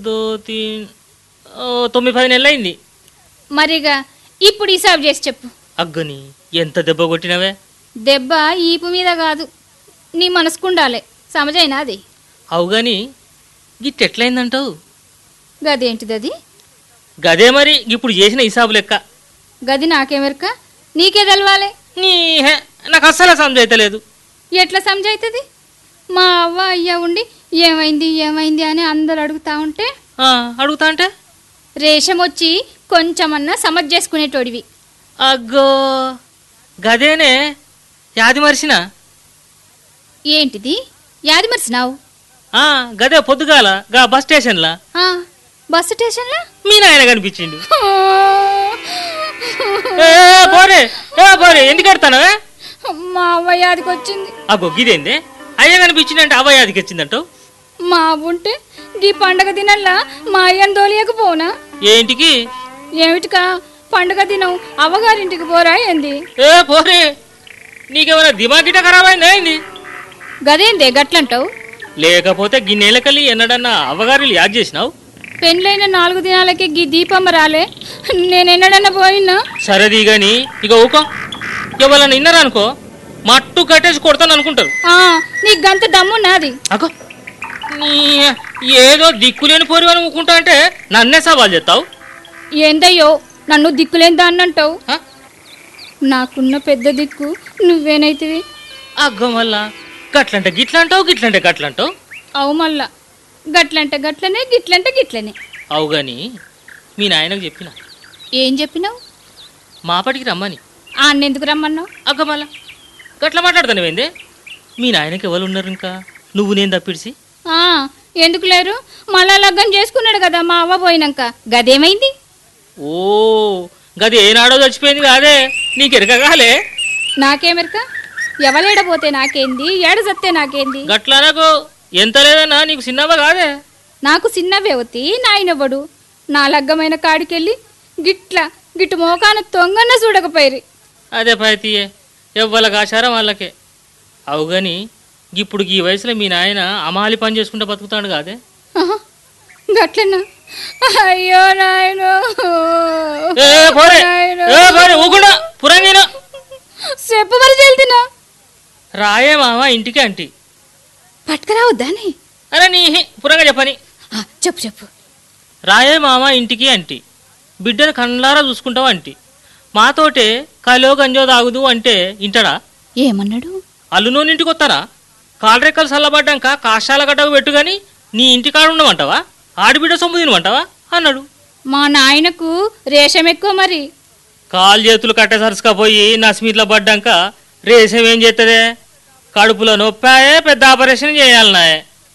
దో తీన్ ఓ, తొమ్మిది పది నెలలు అయింది మరిగా ఇప్పుడు హిసాబ్ చేసి చెప్పు అగ్గని ఎంత దెబ్బ కొట్టినవే దెబ్బ ఈపు మీద కాదు నీ మనసుకుండాలే సమజైనా అది అవు గాని గిట్ ఎట్లయిందంటావు గదేంటిది అది గదే మరి ఇప్పుడు చేసిన హిసాబు లెక్క గది నాకెమెరక నీకే తెలవాలి నీ హే, నాకు అస్సలు సమజైతలేదు ఎట్లా సమజైతుంది మా అవ్వ అయ్య ఉండి ఏమైంది ఏమైంది అని అందరు అడుగుతా ఉంటే ఆ, అడుగుతా అంటే రేషం వచ్చి కొంచెమన్నా సమజ్ చేసుకునేటోడివి అగ్గో గదేనే యాది మరిసిన ఏంటిది యాది మర్చినావు ఆ, గదే పొద్దుగాల గా బస్ స్టేషన్లా ఆ, బస్ స్టేషన్లో మీ నాయన కనిపించిండు ఏ పోరే ఏ పోరే ఎందుకు ఎడతానవే మా అవ్వ యాదికి వచ్చింది అగ్గో గిదేందే అయ్య కనిపించిందంటే అవ్వ యాదికి వచ్చిందంటావు మా అవ్వ ఉంటే ఈ పండగ దినల్లా మా అయ్యని తోలియకపోనా ఏంటికి ఏమిటికా పండగ దినం అవ్వగారింటికి పోరా ఏంది ఏ పోరే నీకేమైనా దిమాగ్ గిట్ట ఖరాబ్ అయిందా ఏంది గదేందే గట్లంటావు లేకపోతే గిన్నెలకెళ్ళి ఎన్నడన్నా అవ్వగారులు యాద్ చేసినావు పెండ్లైన నాలుగు దినాలకి గీ దీపమ్మ రాలే నేనెన్నడన్నా పోయినా సరేది గాని ఇక ఊకో ఎవరన్నా ఇన్నారనుకో మట్టు కట్టేసి కొడతాను అనుకుంటారు ఆ, నీకు గంత దమ్మున్నది అగో నీ ఏదో దిక్కులేని పోరు అని ఊకుంటా అంటే నన్నే సవాల్ చేస్తావు ఏందయ్యో నన్ను దిక్కులేందా అన్నంటావు ఆ? నాకున్న పెద్ద దిక్కు నువ్వేనైతివి అగ్గో మళ్ళా గట్లంటే గిట్లంటావు గిట్లంటే గట్లంటావు అవు మళ్ళా గట్లంటే గట్లనే గిట్లంటే గిట్లనే అవు గాని మీ నాయనకు చెప్పిన ఏం చెప్పినావు మాపటికి రమ్మని ఆన్నెందుకు రమ్మన్నావు అగ్గ మళ్ళా గట్ల మాట్లాడుతానువేందే మీ నాయనకి ఎవరు ఉన్నారు ఇంకా నువ్వు నేను తప్పిడిసి ఆ, ఎందుకు లేరు మళ్ళా లగ్గం చేసుకున్నాడు కదా మా అవ్వ పోయినాక గదేమైంది ఓ గది ఏనాడో చచ్చిపోయింది కాదే నీకు ఎరకగాలే నాకేమెరక ఎవలేడపోతే నాకేంది ఏడ సత్తే నాకేంది గట్లనకు ఎంత లేదన్నా నీకు చిన్నవ్వ కాదే నాకు చిన్న వ్యవతి నాయనవ్వడు నా లగ్గమైన కాడికెళ్ళి గిట్ల గిట్టు మోకాన తొంగన్న చూడకపోయిరి అదే పైతీయే ఎవ్వలకు ఆచారం వాళ్ళకే అవు గాని ఇప్పుడు ఈ వయసులో మీ నాయన అమాలి పని చేసుకుంటూ బతుకుతాడు కాదే ఆహా, గట్లనా అయ్యో నాయనో ఏ పోరే నాయనో. ఏ పోరే ఊకుండా పురంగిన చెప్పమని చెల్తినా రాయే మామ ఇంటికి అంటి పట్టుకురావద్దాని అరే నీ పురంగా చెప్పని ఆ, చెప్పు చెప్పు రాయే మామ ఇంటికి అంటి బిడ్డను కళ్ళారా చూసుకుంటావు అంటి మాతోటే కలో గంజో తాగుదు అంటే ఇంటడా ఏమన్నాడు అల్లునో ఇంటికి వస్తారా కాలరెక్కలు చల్లబడ్డాక కాషాల గడ్డకు పెట్టు గాని నీ ఇంటి కాడ ఉండమంటావా ఆడిబిడ్డ సొమ్ము తినమంటావా అన్నాడు మా నాయనకు రేషం ఎక్కువ మరి కాలు చేతులు కట్టేసరుసుకపోయి నస్మీట్లో పడ్డాక రేసం ఏం చేస్తుందే కడుపులో నొప్పాయే పెద్ద ఆపరేషన్ చేయాలన్నాయే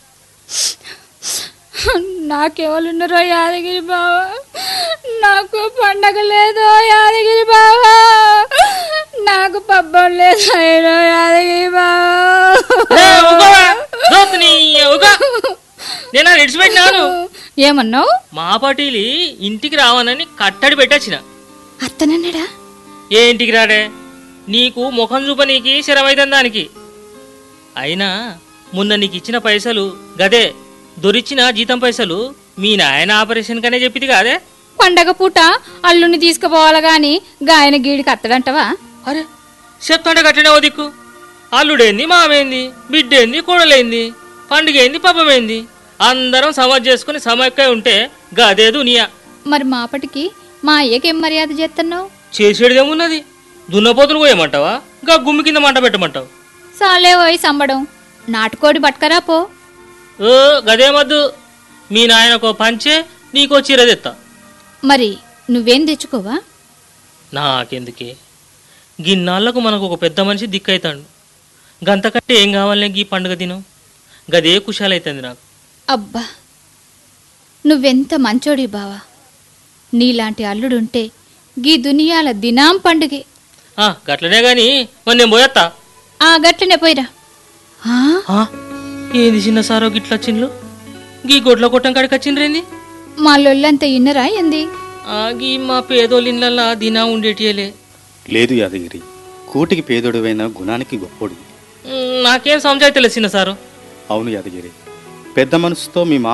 నాకెవరున్నారో యాదగిరి బావా నాకు పండగ లేదో యాదగిరి బావా నాకు పబ్బం లేదో యాదగిరి ఏ, బావా ఊగోవా? దోస్త్ నీ ఊగో. నేను అది విడిచిపెట్టినాను ఏమన్నావు మా పటీలి ఇంటికి రావనని కట్టడి పెట్టొచ్చిన అత్తనన్నాడా ఏ ఇంటికి రాడే నీకు ముఖం చూప నీకి శరమైతుంది దానికి అయినా మొన్న నీకు ఇచ్చిన పైసలు గదే దొరిచిన జీతం పైసలు మీ నాయన ఆపరేషన్ కనే చెప్పింది కాదే పండగ పూట అల్లుని తీసుకుపోవాలి గాని గాయన గీడికి అత్తడంటవా అరే చెప్తాంటే కట్టనే ఓ దిక్కు అల్లుడేంది మామేంది బిడ్డేంది కోడలేంది పండుగేంది పబ్బమేంది అందరం సమజ్ చేసుకుని సమైక్య ఉంటే గదే దునియా మరి మాపటికి మా అయ్యకేం మర్యాద చేస్తున్నావు చేసేటిదేమున్నది దున్నపోతులు పోయమంటావా గా గుమ్మి కింద మంట పెట్టమంటావు సాలే పోయి సంబడం నాటుకోడి పట్టుకరా పో ఓ గదేమద్దు మీ నాయనకో పంచే నీకో చీర తెత్తా మరి నువ్వేం తెచ్చుకోవా నాకెందుకే గిన్నాళ్లకు మనకు ఒక పెద్ద మనిషి దిక్కైతాడు గంతకంటే ఏం కావాలనే గీ పండుగ దినం గదే కుశాలైతుంది నాకు అబ్బా నువ్వెంత మంచోడి బావా నీలాంటి అల్లుడుంటే గీ దునియాల దినాం పండుగే ఆ, గట్లనే గాని మరి నేను పోయత్తా ఆ గట్లనే పోయిరా ఆ, ఆ, ఏంది చిన్న సారో గిట్ల వచ్చిండ్లు గీ గొడ్ల కొట్టం కాడికి వచ్చిండ్రేంది మా లొల్లంతా ఇన్నరా ఏంది ఆ, గీ మా పేదోళ్ళిళ్ళల్లా దినా ఉండేటియలే లేదు యాదగిరి కూటికి పేదోడువైన గుణానికి గొప్పోడు మ్, నాకేం సంజాయితలే చిన్న సారు అవును యాదగిరి పెద్ద మనసుతో మీ మా